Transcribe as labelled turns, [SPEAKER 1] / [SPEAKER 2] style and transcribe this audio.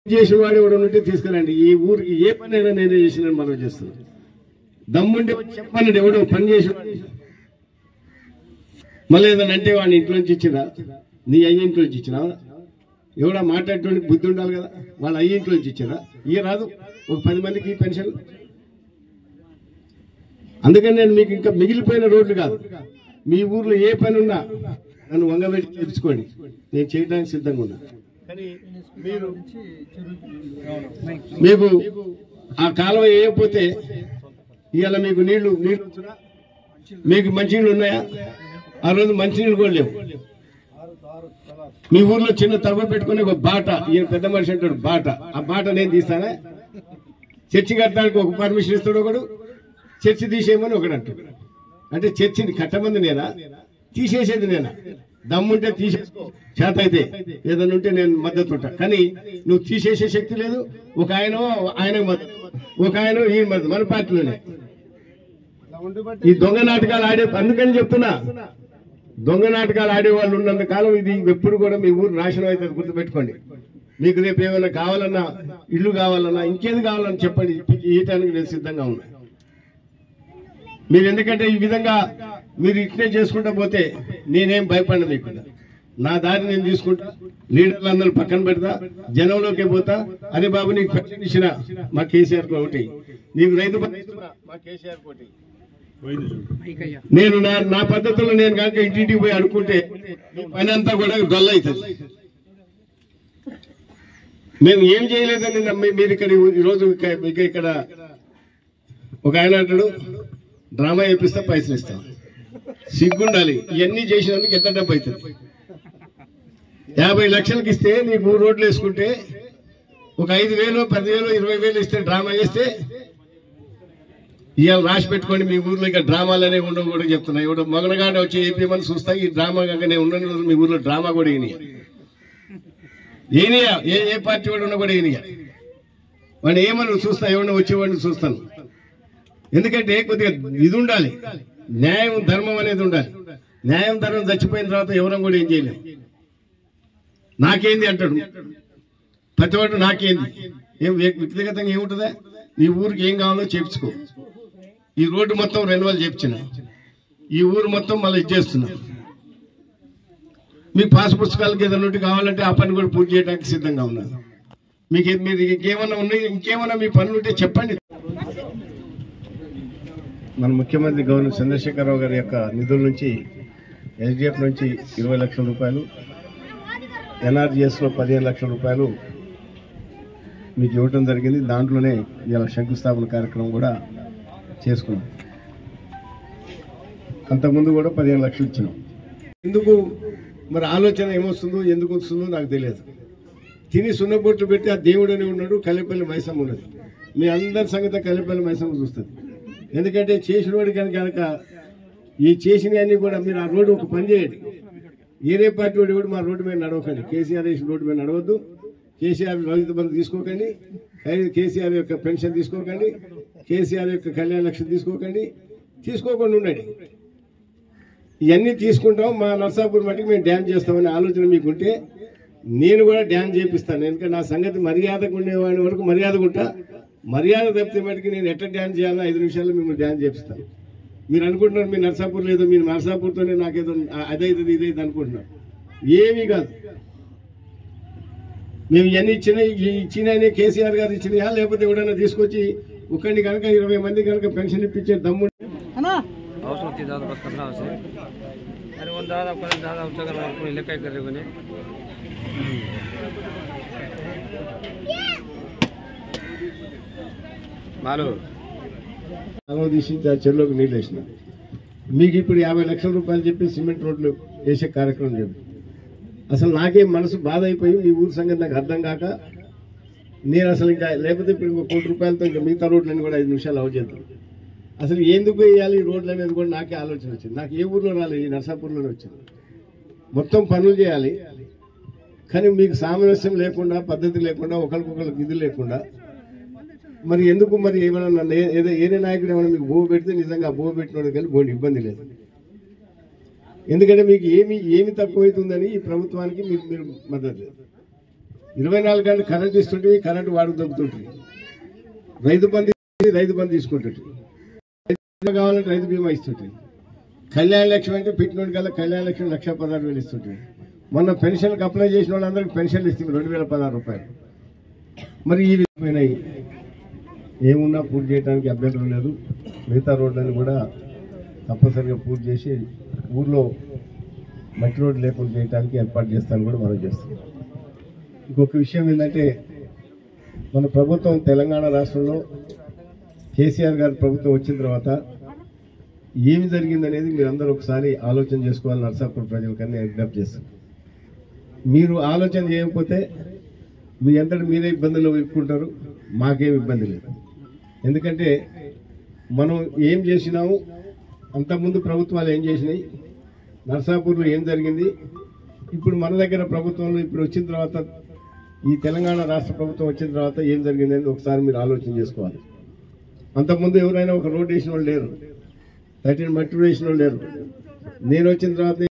[SPEAKER 1] చేసిన వాడు ఎవడు ఉంటే తీసుకురండి ఈ ఊరికి ఏ పని అయినా నేనే చేసిన మనం చేస్తున్నాను దమ్ముంటే వచ్చి చెప్పమన్నాడు ఎవడో పని చేసిన మళ్ళీ ఏదైనా అంటే వాడిని ఇంట్లో నుంచి ఇచ్చినా నీ అయ్య ఇంట్లో నుంచి ఇచ్చినా ఎవడా మాట్లాడేటువంటి బుద్ధి ఉండాలి కదా వాళ్ళ అయ్య ఇంట్లో నుంచి ఇచ్చినా ఇయ్య రాదు ఒక పది మందికి పెన్షన్ అందుకని నేను మీకు ఇంకా మిగిలిపోయిన రోడ్లు కాదు మీ ఊర్లో ఏ పని ఉన్నా నన్ను వంగబెట్టి చేర్చుకోండి నేను చేయడానికి సిద్ధంగా ఉన్నా కానీ మీరు మీకు ఆ కాలువ వేయకపోతే ఇవాళ మీకు నీళ్లు నీళ్లు వచ్చునా? మీకు మంచినీళ్ళు ఉన్నాయా ఆ రోజు మంచినీళ్ళు కూడా లేవు మీ ఊర్లో చిన్న తవ్వ పెట్టుకుని ఒక బాట ఈయన పెద్ద మనిషి అంటాడు బాట ఆ బాట నేను తీస్తానే చర్చి కట్టడానికి ఒక పర్మిషన్ ఇస్తాడు ఒకడు చర్చి తీసేయమని ఒకడు అంటాడు అంటే చర్చిని కట్టమంది నేనా తీసేసేది నేనా దమ్ముంటే తీసేసుకో చేత అయితే ఏదైనా ఉంటే నేను మద్దతు ఉంటా కానీ నువ్వు తీసేసే శక్తి లేదు ఒక ఆయన ఆయనకు మద్దతు ఒక ఆయన ఈ మద్దతు మన పార్టీలోనే ఈ దొంగ నాటకాలు ఆడే అందుకని చెప్తున్నా దొంగ నాటకాలు ఆడే వాళ్ళు ఉన్నంత కాలం ఇది ఎప్పుడు కూడా మీ ఊరు నాశనం అవుతుంది గుర్తుపెట్టుకోండి మీకు రేపు ఏమైనా కావాలన్నా ఇల్లు కావాలన్నా ఇంకేది కావాలన్నా చెప్పండి ఇయటానికి నేను సిద్ధంగా ఉన్నా మీరు ఎందుకంటే ఈ విధంగా మీరు ఇట్లే చేసుకుంటా పోతే నేనేం భయపడిన మీకు నా దారి నేను తీసుకుంటా లీడర్లు అందరూ పక్కన పెడతా జనంలోకి పోతా అరే బాబు నీకు పెన్షన్ ఇచ్చిన మా కేసీఆర్ ఒకటి నీకు రైతు బంధు ఇస్తున్నా, మా కేసీఆర్ ఒకటి నేను నా నా పద్ధతిలో నేను కనుక ఇంటింటికి పోయి అనుకుంటే మీ పని అంతా కూడా గొల్ల అవుతుంది నేను ఏం చేయలేదని నమ్మి మీరు ఇక్కడ ఈ రోజు ఇక- ఇక ఇక్కడ ఒక ఆయన అంటాడు డ్రామా వేపిస్తే పైసలు ఇస్తాం సిగ్గుండాలి ఇవన్నీ చేసినందుకు ఎంత డబ్బు అవుతుంది యాభై లక్షలకి ఇస్తే నీకు మూడు రోడ్లు వేసుకుంటే ఒక ఐదు వేలు పదివేలు ఇరవై వేలు ఇస్తే డ్రామా చేస్తే ఇవాళ రాసి పెట్టుకోండి మీ ఊర్లో ఇక డ్రామాలు అనేవి ఉండవు కూడా చెప్తున్నా ఇప్పుడు మొగనగానే వచ్చి ఏపీఎమని చూస్తా ఈ డ్రామా కాక నేను ఉండని రోజు మీ ఊర్లో డ్రామా కూడా ఈయన ఏనియా ఏ ఏ పార్టీ వాడు ఉన్నా కూడా ఈయన వాడిని ఏమని చూస్తా ఎవరిని వచ్చేవాడిని చూస్తాను ఎందుకంటే కొద్దిగా ఇది ఉండాలి న్యాయం ధర్మం అనేది ఉండాలి న్యాయం ధర్మం చచ్చిపోయిన తర్వాత ఎవరం కూడా ఏం చేయలేము నాకేంది అంటాడు ప్రతి ఒక్కటి నాకేంది ఏం వ్యక్- వ్యక్తిగతంగా ఏముంటుందా నీ ఊరికి ఏం కావాలో చేపించుకో ఈ రోడ్డు మొత్తం రెన్యువల్ చేపించిన ఈ ఊరు మొత్తం మళ్ళీ ఇచ్చేస్తున్నా మీ పాస్ పుస్తకాలకి ఏదైనా ఒకటి కావాలంటే ఆ పని కూడా పూర్తి చేయడానికి సిద్ధంగా ఉన్నాను మీకు ఏ- మీరు ఇంకేమన్నా ఉన్నాయి ఇంకేమన్నా మీ పనులు ఉంటే చెప్పండి మన ముఖ్యమంత్రి గవర్నర్ చంద్రశేఖరరావు గారి యొక్క నిధుల నుంచి ఎస్డిఎఫ్ నుంచి ఇరవై లక్షల రూపాయలు ఎన్ఆర్జిఎస్ లో పదిహేను లక్షల రూపాయలు మీకు ఇవ్వటం జరిగింది దాంట్లోనే ఇలా శంకుస్థాపన కార్యక్రమం కూడా చేసుకున్నాం అంతకుముందు కూడా పదిహేను లక్షలు ఇచ్చినాం ఎందుకు మరి ఆలోచన ఏమొస్తుందో ఎందుకు వస్తుందో నాకు తెలియదు తిని సున్నబొట్లు పెట్టి ఆ దేవుడని ఉన్నాడు కల్లిపల్లి మైసమ్మ ఉన్నది మీ అందరి సంగతి కల్లిపల్లి మైసమ్మ చూస్తుంది ఎందుకంటే చేసినవాడు కనుక కనుక ఈ చేసినవన్నీ కూడా మీరు ఆ రోడ్డు ఒక పని చేయండి ఏరే పార్టీ వాడు కూడా మా రోడ్డు మీద నడవకండి కేసీఆర్ వేసిన రోడ్డు మీద నడవద్దు కేసీఆర్ రైతు బంధు తీసుకోకండి కై- కేసీఆర్ యొక్క పెన్షన్ తీసుకోకండి కేసీఆర్ యొక్క కళ్యాణ లక్ష్యం తీసుకోకండి తీసుకోకుండా ఉండండి ఇవన్నీ తీసుకుంటాం మా నర్సాపూర్ మట్టికి మేము డ్యాన్స్ చేస్తామనే ఆలోచన మీకుంటే నేను కూడా డ్యాన్స్ చేపిస్తాను ఎందుకంటే నా సంగతి మర్యాదకు ఉండేవాడి వరకు మర్యాదగా ఉంటా మర్యాద తప్పితే మటుకు నేను ఎట్లా డ్యాన్స్ చేయాలో ఐదు నిమిషాల్లో మిమ్మల్ని డ్యాన్స్ చేపిస్తాను మీరు అనుకుంటున్నారు మీ నర్సాపూర్ లేదు మీరు నర్సాపూర్తోనే నాకేదో అదైతుంది ఇదైతే అనుకుంటున్నారు ఏమీ కాదు మేము ఇవన్నీ ఇచ్చిన ఇచ్చిన కేసీఆర్ గారు ఇచ్చినాయా లేకపోతే ఎవడైనా తీసుకొచ్చి ఒకరిని కనుక ఇరవై మంది కనుక పెన్షన్ ఇప్పించే దమ్ము
[SPEAKER 2] ಅವಸರ ಹೋಗ್ತಿ ದಾದ ಬಸ್ ಕರ್ನ ಅವಸರ ಅರೆ ಒಂದು ದಾದ ಪದ ದಾದ ಉತ್ತಗ ಮಾಡ್ಕೊಂಡು ಲೆಕ್ಕ ಇಕ್ಕರಿ ಕೊನೆ మాలు
[SPEAKER 1] కాలువ తీసి ఆ చెరువులోకి నీళ్ళు వేసిన మీకు ఇప్పుడు యాభై లక్షల రూపాయలు చెప్పి సిమెంట్ రోడ్లు వేసే కార్యక్రమం చెప్పి అసలు నాకే మనసు బాధ అయిపోయి మీ ఊరి సంగతి నాకు అర్థం కాక నేను అసలు ఇంకా లేకపోతే ఇప్పుడు ఇంకో కోటి రూపాయలతో ఇంకా మిగతా రోడ్లని కూడా ఐదు నిమిషాలు అవజేద్దాం అసలు ఎందుకు వేయాలి ఈ రోడ్లు అనేది కూడా నాకే ఆలోచన వచ్చింది నాకు ఏ ఊర్లో రాలేదు ఈ నర్సాపూర్లోనే వచ్చింది మొత్తం పనులు చేయాలి కానీ మీకు సామరస్యం లేకుండా పద్ధతి లేకుండా ఒకరికొకరికి ఇది లేకుండా మరి ఎందుకు మరి ఏమైనా నన్ను ఏ- ఏదో ఏదే నాయకుడు ఏమైనా మీకు భూ పెడితే నిజంగా భూ పెట్టినోడు కానీ బోండి ఇబ్బంది లేదు ఎందుకంటే మీకు ఏమి ఏమి తక్కువైతుందని ఈ ప్రభుత్వానికి మీకు మీరు మద్దతు లేదు ఇరవై నాలుగు గంటలు కరెంట్ ఇస్తుంటే కరెంటు వాడుకు దొబ్బుతుంటుంది రైతు బంధు ఇస్తే రైతు బంధు తీసుకుంటుంది రైతు బీమా కావాలంటే రైతు బీమా ఇస్తుంటుంది కళ్యాణ లక్ష్యం అంటే పెట్టినోడి కల్లా కళ్యాణ లక్ష్యం లక్ష పదహారు వేలు ఇస్తుంటుంది మొన్న పెన్షన్కి అప్లై చేసిన వాళ్ళందరికీ పెన్షన్లు ఇస్తుంది రెండు వేల పదహారు రూపాయలు మరి ఈ విధమైనవి ఏమున్నా పూర్తి చేయడానికి అభ్యంతరం లేదు మిగతా రోడ్లను కూడా తప్పనిసరిగా పూర్తి చేసి ఊర్లో మట్టి రోడ్డు లేకుండా చేయడానికి ఏర్పాటు చేస్తాను కూడా మనం చేస్తాం ఇంకొక విషయం ఏంటంటే మన ప్రభుత్వం తెలంగాణ రాష్ట్రంలో కేసీఆర్ గారి ప్రభుత్వం వచ్చిన తర్వాత ఏమి జరిగిందనేది మీరు అందరూ ఒకసారి ఆలోచన చేసుకోవాలి నర్సాపూర్ ప్రజలకన్నా నేను విజ్ఞప్తి చేస్తాను మీరు ఆలోచన చేయకపోతే మీ అంతటి మీరే ఇబ్బందులు ఎదుర్కొంటారు మాకేం ఇబ్బంది లేదు ఎందుకంటే మనం ఏం చేసినాము అంతకుముందు ప్రభుత్వాలు ఏం చేసినాయి నర్సాపూర్లో ఏం జరిగింది ఇప్పుడు మన దగ్గర ప్రభుత్వంలో ఇప్పుడు వచ్చిన తర్వాత ఈ తెలంగాణ రాష్ట్ర ప్రభుత్వం వచ్చిన తర్వాత ఏం జరిగింది అనేది ఒకసారి మీరు ఆలోచన చేసుకోవాలి అంతకుముందు ఎవరైనా ఒక రోడ్ వేసిన వాళ్ళు లేరు థర్టీన్ మట్టి వేసిన వాళ్ళు లేరు నేను వచ్చిన తర్వాత